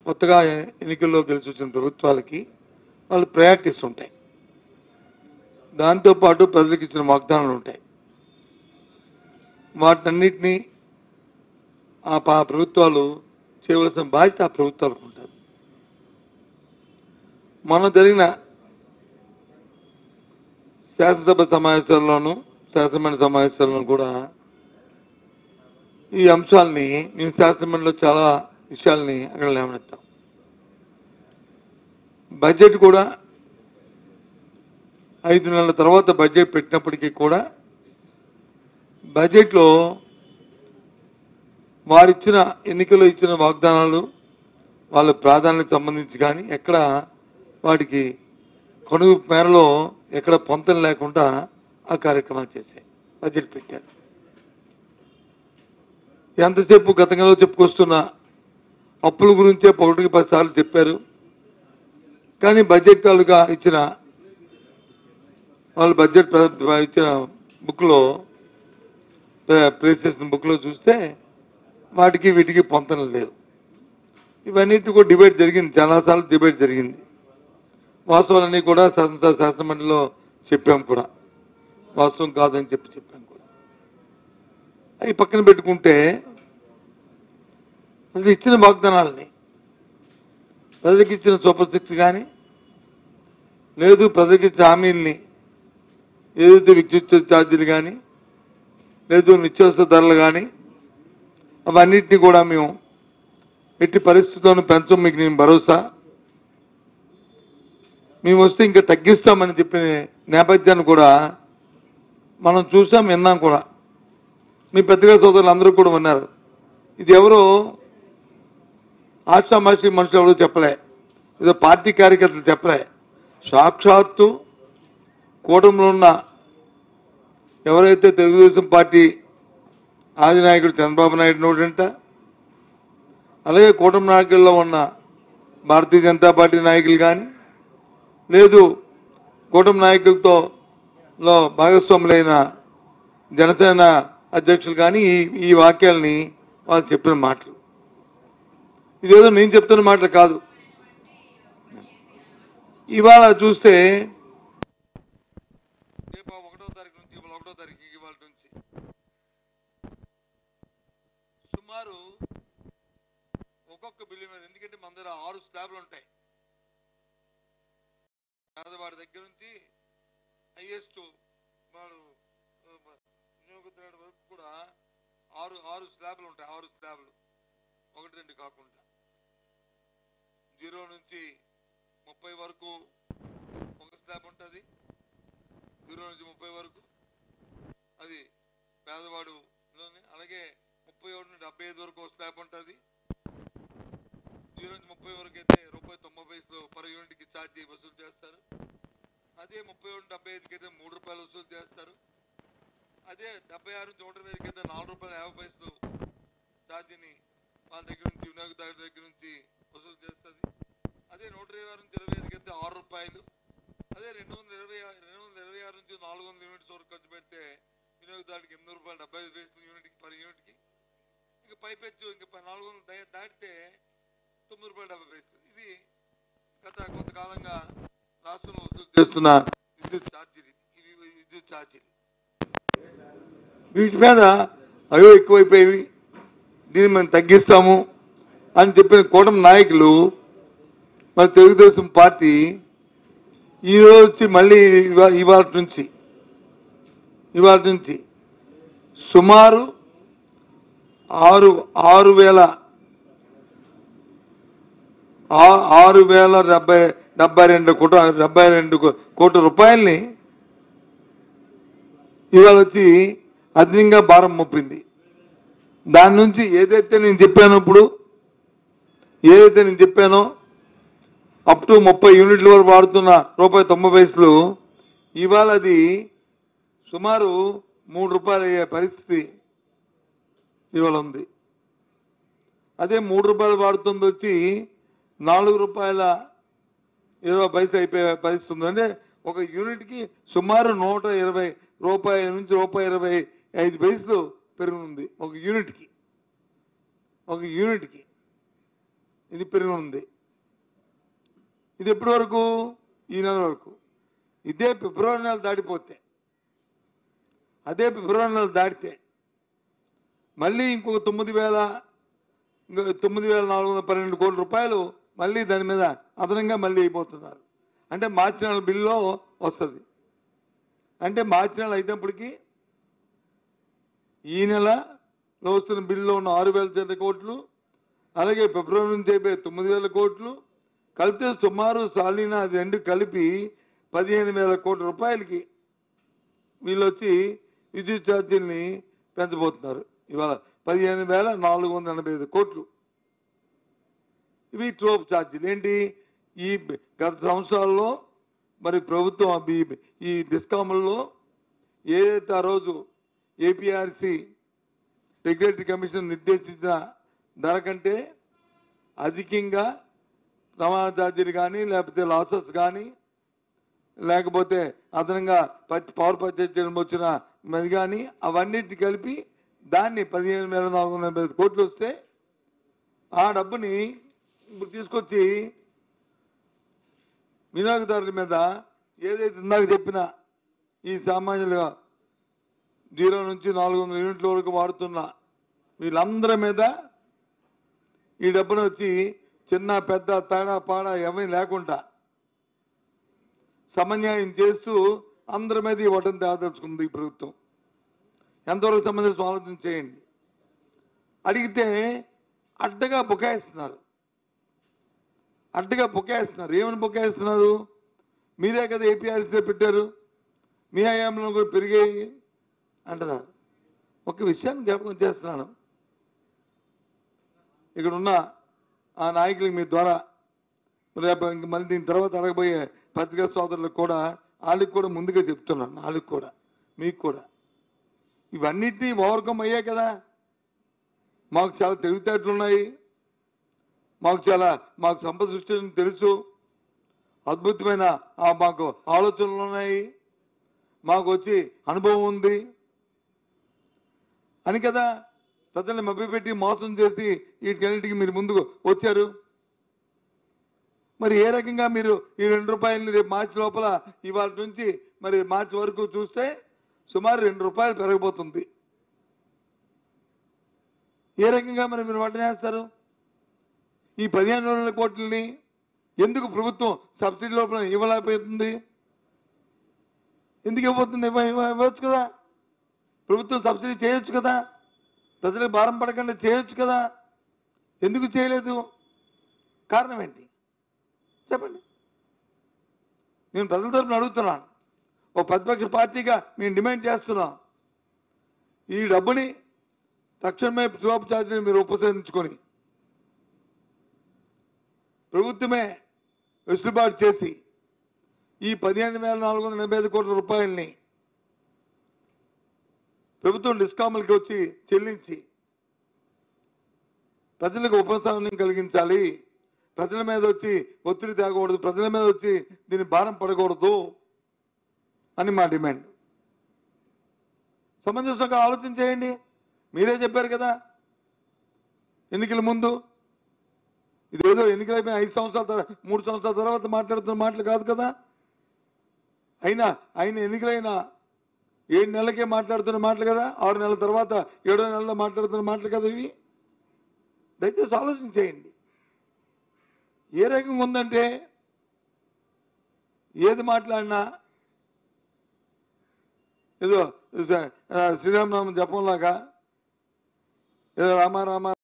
కొత్తగా ఎన్నికల్లో గెలిచి వచ్చిన ప్రభుత్వాలకి వాళ్ళు ప్రయారిటీస్ ఉంటాయి దాంతోపాటు ప్రజలకు ఇచ్చిన వాగ్దానాలు ఉంటాయి వాటన్నిటినీ ఆ పా ప్రభుత్వాలు చేయవలసిన బాధ్యత ఆ ప్రభుత్వాలకు ఉంటుంది మనం జరిగిన శాసనసభ సమావేశాల్లోనూ శాసనమండలి సమావేశాల్లోనూ కూడా ఈ అంశాలని మేము శాసనమండలిలో చాలా విషయాల్ని అక్కడ లేవనెత్తాం బడ్జెట్ కూడా ఐదు నెలల తర్వాత బడ్జెట్ పెట్టినప్పటికీ కూడా బడ్జెట్లో వారిచ్చిన ఎన్నికల్లో ఇచ్చిన వాగ్దానాలు వాళ్ళ ప్రాధాన్యత సంబంధించి కానీ ఎక్కడ వాటికి కొనుగు మేరలో ఎక్కడ పొంతం లేకుండా ఆ కార్యక్రమాలు చేశాయి బడ్జెట్ పెట్టారు ఎంతసేపు గతంలో చెప్పుకొస్తున్న అప్పుల గురించే ఒకటికి పది సార్లు చెప్పారు కానీ బడ్జెట్ తాలూకా ఇచ్చిన వాళ్ళు బడ్జెట్ ప్ర- ఇచ్చిన బుక్లో ప్లేస్ చేసిన బుక్లో చూస్తే వాటికి వీటికి పొంతన లేవు ఇవన్నిటి కూడా డిబేట్ జరిగింది చాలాసార్లు డిబేట్ జరిగింది వాస్తవాలన్నీ కూడా శాసన శాసనమండలిలో చెప్పాం కూడా వాస్తవం కాదని చెప్పి చెప్పాం కూడా అవి పక్కన పెట్టుకుంటే అసలు ఇచ్చిన వాగ్దానాలని ప్రజలకు ఇచ్చిన సూపర్ సిక్స్ కానీ లేదు ప్రజలకు ఇచ్చిన హామీల్ని ఏదైతే విద్యుత్ ఛార్జీలు కానీ లేదు నిత్యావసర ధరలు కానీ అవన్నిటిని కూడా మేము ఎట్టి పరిస్థితుల్లోనూ పెంచం మీకు నేను భరోసా మేము వస్తే ఇంకా తగ్గిస్తామని చెప్పిన నేపథ్యాన్ని కూడా మనం చూసాం విన్నాం కూడా మీ పెద్దగా సోదరులు అందరూ కూడా ఉన్నారు ఇది ఎవరో ఆశామాషి మనుషులు ఎవరో చెప్పలే ఏదో పార్టీ కార్యకర్తలు చెప్పలే సాక్షాత్తు కూటమిలో ఉన్న ఎవరైతే తెలుగుదేశం పార్టీ ఆదినాయకుడు చంద్రబాబు నాయుడు నోటంట అలాగే కూటమి నాయకుల్లో ఉన్న భారతీయ జనతా పార్టీ నాయకులు కానీ లేదు కూటమి నాయకులతో లో భాగస్వాములైన జనసేన అధ్యక్షులు కానీ ఈ ఈ వాక్యాలని వాళ్ళు చెప్పిన మాటలు ఇదేదో నేను చెప్తున్న మాటలు కాదు ఇవాళ చూస్తే రేపు ఒకటో తారీఖు నుంచి ఇవాళ ఒకటో తారీఖు ఇవాళ నుంచి సుమారు ఒక్కొక్క బిల్లు మీద ఎందుకంటే మన దగ్గర ఆరు స్లాబ్లు ఉంటాయి పేదవాడి దగ్గర నుంచి హైయెస్ట్ వాడు ఆ, వినియోగదారుడి వరకు కూడా ఆరు ఆరు స్లాబ్లు ఉంటాయి ఆరు స్లాబ్లు ఒకటి రెండు కాకుండా జీరో నుంచి ముప్పై వరకు ఒక స్లాబ్ ఉంటుంది జీరో నుంచి ముప్పై వరకు అది పేదవాడులోని అలాగే ముప్పై ఒకటి నుండి డెబ్బై ఐదు వరకు ఒక స్లాబ్ ఉంటుంది జీరో నుంచి ముప్పై వరకు అయితే రూపాయి తొంభై పైసలు పర్ యూనిట్కి ఛార్జీ వసూలు చేస్తారు అదే ముప్పై ఒకటి డెబ్బై ఐదుకి అయితే మూడు రూపాయలు వసూలు చేస్తారు అదే డెబ్బై ఆరు నుంచి నూట ఇరవై ఐదుకి అయితే నాలుగు రూపాయల యాభై పైసలు ఛార్జీని వాళ్ళ దగ్గర నుంచి వినియోగదారుడి దగ్గర నుంచి వసూలు చేస్తుంది అదే నూట ఇరవై ఆరు నుంచి ఇరవై ఐదుకి అయితే ఆరు రూపాయలు అదే రెండు వందల ఇరవై ఆరు- రెండు వందల ఇరవై ఆరు నుంచి నాలుగు వందల యూనిట్స్ వరకు ఖర్చు పెడితే వినియోగదారుడికి ఎనిమిది రూపాయలు డెబ్బై ఐదు పైసలు యూనిట్కి పర్ యూనిట్కి ఇంకా పైపెచ్చు ఇంకా ప- నాలుగు వందలు దా- దాటితే తొమ్మిది రూపాయలు డెబ్బై పైసలు ఇది గత కొంతకాలంగా రాష్ట్రంలో వసూలు చేస్తున్న విద్యుత్ ఛార్జీలు ఇవి విద్యుత్ ఛార్జీలు వీటి మీద అయ్యో ఎక్కువైపోయేవి దీన్ని మేము తగ్గిస్తాము అని చెప్పిన కూటమి నాయకులు మరి తెలుగుదేశం పార్టీ ఈరోజు వచ్చి మళ్ళీ ఇవా ఇవాళ నుంచి ఇవాళ నుంచి సుమారు ఆరు ఆరు వేల ఆ- ఆరు వేల డెబ్బై డెబ్బై రెండు కోట డెబ్బై రెండు కో- కోట్ల రూపాయల్ని ఇవాళ వచ్చి అదనంగా భారం మోపింది దాని నుంచి ఏదైతే నేను చెప్పానో ఇప్పుడు ఏదైతే నేను చెప్పానో అప్ టు ముప్పై యూనిట్ల వరకు వాడుతున్న రూపాయి తొంభై పైసలు ఇవాళ అది సుమారు మూడు రూపాయలు అయ్యే పరిస్థితి ఇవాళ ఉంది అదే మూడు రూపాయలు వాడుతుంది వచ్చి నాలుగు రూపాయల ఇరవై పైసలు అయిపోయే పరిస్థితి ఉంది అంటే ఒక యూనిట్కి సుమారు నూట ఇరవై రూపాయల నుంచి రూపాయి ఇరవై ఐదు పైసలు పెరుగుతుంది ఒక యూనిట్కి ఒక యూనిట్కి ఇది పెరగనుంది ఇది ఎప్పటి వరకు ఈ నెల వరకు ఇదే ఫిబ్రవరి నెల దాటిపోతే అదే ఫిబ్రవరి నెల దాటితే మళ్ళీ ఇంకొక తొమ్మిది వేల ఇంకో తొమ్మిది వేల నాలుగు వందల పన్నెండు కోట్ల రూపాయలు మళ్ళీ దాని మీద అదనంగా మళ్ళీ అయిపోతున్నారు అంటే మార్చి నెల బిల్లో వస్తుంది అంటే మార్చి నెల అయినప్పటికీ ఈ నెలలో వస్తున్న బిల్లులో ఉన్న ఆరు వేల చిల్లర కోట్లు అలాగే ఫిబ్రవరి నుంచి అయిపోయే తొమ్మిది వేల కోట్లు కలిపితే సుమారు సాలీనా అది రెండు కలిపి పదిహేను వేల కోట్ల రూపాయలకి వీళ్ళు వచ్చి విద్యుత్ ఛార్జీల్ని పెంచబోతున్నారు ఇవాళ పదిహేను వేల నాలుగు వందల ఎనభై ఐదు కోట్లు ఇవి ట్రోప్ ఛార్జీలు ఏంటి ఈ గత సంవత్సరాల్లో మరి ప్రభుత్వం ఈ- ఈ డిస్కాముల్లో ఏదైతే ఆ రోజు ఏపీఆర్సి రెగ్యులేటరీ కమిషన్ నిర్దేశించిన ధర కంటే అధికంగా రవాణా ఛార్జీలు కానీ లేకపోతే లాసెస్ కానీ లేకపోతే అదనంగా ప- పవర్ పర్చేజ్ చేయడం వచ్చిన అది కానీ అవన్నిటిని కలిపి దాన్ని పదిహేను వేల నాలుగు వందల ఎనభై ఐదు కోట్లు వస్తే ఆ డబ్బుని ఇప్పుడు తీసుకొచ్చి వినియోగదారుల మీద ఏదైతే ఇందాక చెప్పిన ఈ సామాన్యులుగా జీరో నుంచి నాలుగు వందల యూనిట్ల వరకు వాడుతున్న వీళ్ళందరి మీద ఈ డబ్బును వచ్చి చిన్న పెద్ద తేడా పాడ ఏమీ లేకుండా సమన్యాయం చేస్తూ అందరి మీద ఈ వటం తేదలుచుకుంది ఈ ప్రభుత్వం ఎంతవరకు సంబంధించిన ఆలోచన చేయండి అడిగితే అడ్డగా బుకాయిస్తున్నారు అడ్డగా బుకాయిస్తున్నారు ఏమని బుకాయిస్తున్నారు మీరే కదా ఏపీఆర్సీ పెట్టారు మీ హయాంలో కూడా పెరిగాయి అంటున్నారు ఒక విషయాన్ని జ్ఞాపకం చేస్తున్నాను ఇక్కడ ఉన్న ఆ నాయకులకి మీ ద్వారా రేపు ఇంక మళ్ళీ దీని తర్వాత అడగబోయే పత్రికా సోదరులకు కూడా వాళ్ళకి కూడా ముందుగా చెప్తున్నాను వాళ్ళకి కూడా మీకు కూడా ఇవన్నిటినీ ఓవర్కమ్ అయ్యాయి కదా మాకు చాలా తెలివితేటలు ఉన్నాయి మాకు చాలా మాకు సంపద సృష్టి తెలుసు అద్భుతమైన ఆ మాకు ఆలోచనలు ఉన్నాయి మాకు వచ్చి అనుభవం ఉంది అని కదా ప్రజల్ని మభ్యపెట్టి మోసం చేసి వీటికన్నిటికీ మీరు ముందుకు వచ్చారు మరి ఏ రకంగా మీరు ఈ రెండు రూపాయలని రేపు మార్చి లోపల ఇవాళ నుంచి మరి మార్చి వరకు చూస్తే సుమారు రెండు రూపాయలు పెరగబోతుంది ఏ రకంగా మరి మీరు వడ్డనేస్తారు ఈ పదిహేను వందల కోట్లని ఎందుకు ప్రభుత్వం సబ్సిడీ లోపల ఇవ్వలేకపోతుంది ఎందుకు ఇవ్వబోతుంది ఇవ్వ- ఇవ్వ- ఇవ్వచ్చు కదా ప్రభుత్వం సబ్సిడీ చేయొచ్చు కదా ప్రజలకు భారం పడకుండా చేయొచ్చు కదా ఎందుకు చేయలేదు కారణం ఏంటి చెప్పండి నేను ప్రజల తరపున అడుగుతున్నాను ఓ ప్రతిపక్ష పార్టీగా మేము డిమాండ్ చేస్తున్నాం ఈ డబ్బుని తక్షణమే జాబ్ ఛార్జీని మీరు ఉపసంహరించుకొని ప్రభుత్వమే వెసులుబాటు చేసి ఈ పదిహేను వేల నాలుగు వందల ఎనభై ఐదు కోట్ల రూపాయలని ప్రభుత్వం డిస్కాములకి వచ్చి చెల్లించి ప్రజలకు ఉపశమనం కలిగించాలి ప్రజల మీద వచ్చి ఒత్తిడి తేగకూడదు ప్రజల మీద వచ్చి దీని భారం పడకూడదు అని మా డిమాండ్ సమంజసంగా ఆలోచన చేయండి మీరే చెప్పారు కదా ఎన్నికల ముందు ఇదేదో ఎన్నికలు అయిపోయిన ఐదు సంవత్సరాల తర్వాత మూడు సంవత్సరాల తర్వాత మాట్లాడుతున్న మాటలు కాదు కదా అయినా ఆయన ఎన్నికలైన ఏడు నెలలకే మాట్లాడుతున్న మాటలు కదా ఆరు నెలల తర్వాత ఏడో నెలలో మాట్లాడుతున్న మాటలు కదా ఇవి దయచేసి ఆలోచన చేయండి ఏ రకంగా ఉందంటే ఏది మాట్లాడినా ఏదో శ్రీరామనామం జపంలాగా ఏదో రామ రామ